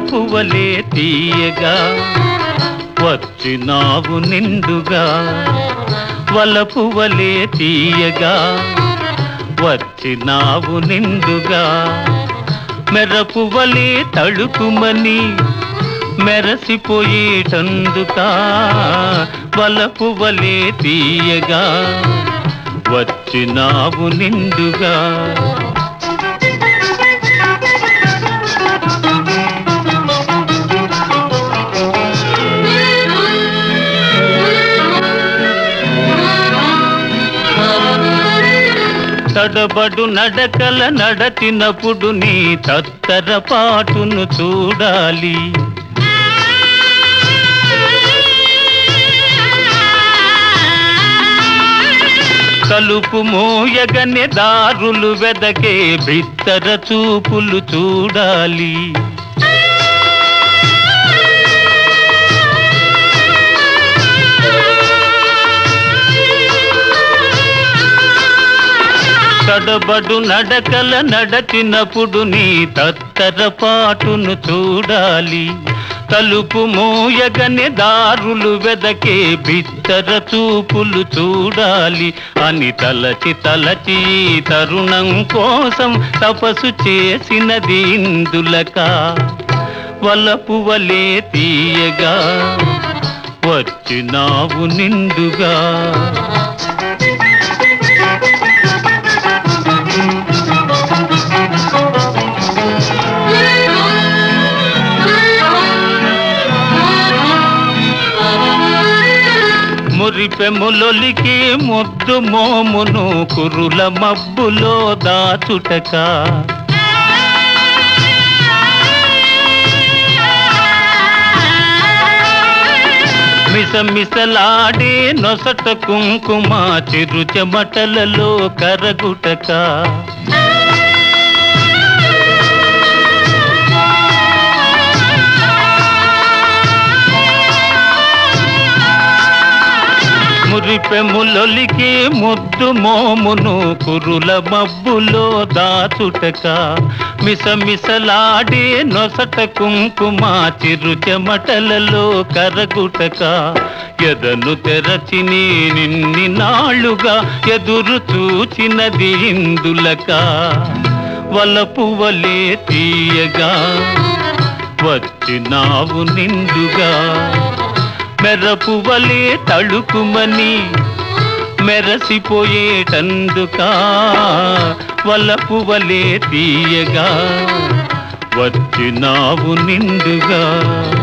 వలపువలే తీయగా వచ్చినావు నిండుగా వలపువలే తీయగా వచ్చినావు నిండుగా మెరపువలే తడుకుమని మెరసిపోయేటందుకా వలపువలే తీయగా వచ్చినావు నిండుగా తడబడు నడకల నడచినప్పుడు నీ తత్తర పాటును చూడాలి కలుపు మోయగనే దారులు వెదకే బిత్తర చూపులు చూడాలి తడబడు నడకల నడచినప్పుడు నీ తత్తర పాటును చూడాలి తలుపు మోయగనే దారులు వెదకే బిత్తర చూపులు చూడాలి అని తలచి తలచి ఈ తరుణం కోసం తపస్సు చేసినది ఇందులక వలపు వలే తీయగా వచ్చినావు నిండుగా మురిపెములొలికి ముద్దు మోమును కురుల మబ్బులో దాచుటక మిసమిసలాడే నొసట కుంకుమ చిరు చెమటలలో కరగుటక మురిపెములొలికి ముద్దు మోమును కురుల మబ్బులో దాచుటక మిసమిసలాడే నొసట కుంకుమ చిరు చెమటలలో కరగుటక ఎదను తెరచి నీ నిన్ని నాళ్ళుగా ఎదురు చూచినది ఇందులక వలపు వలే తీయగా వచ్చినావు నిండుగా మెరపు వలే తళుకుమని మెరసిపోయేటందుకా వలపు వలే తీయగా వచ్చినావు నిండుగా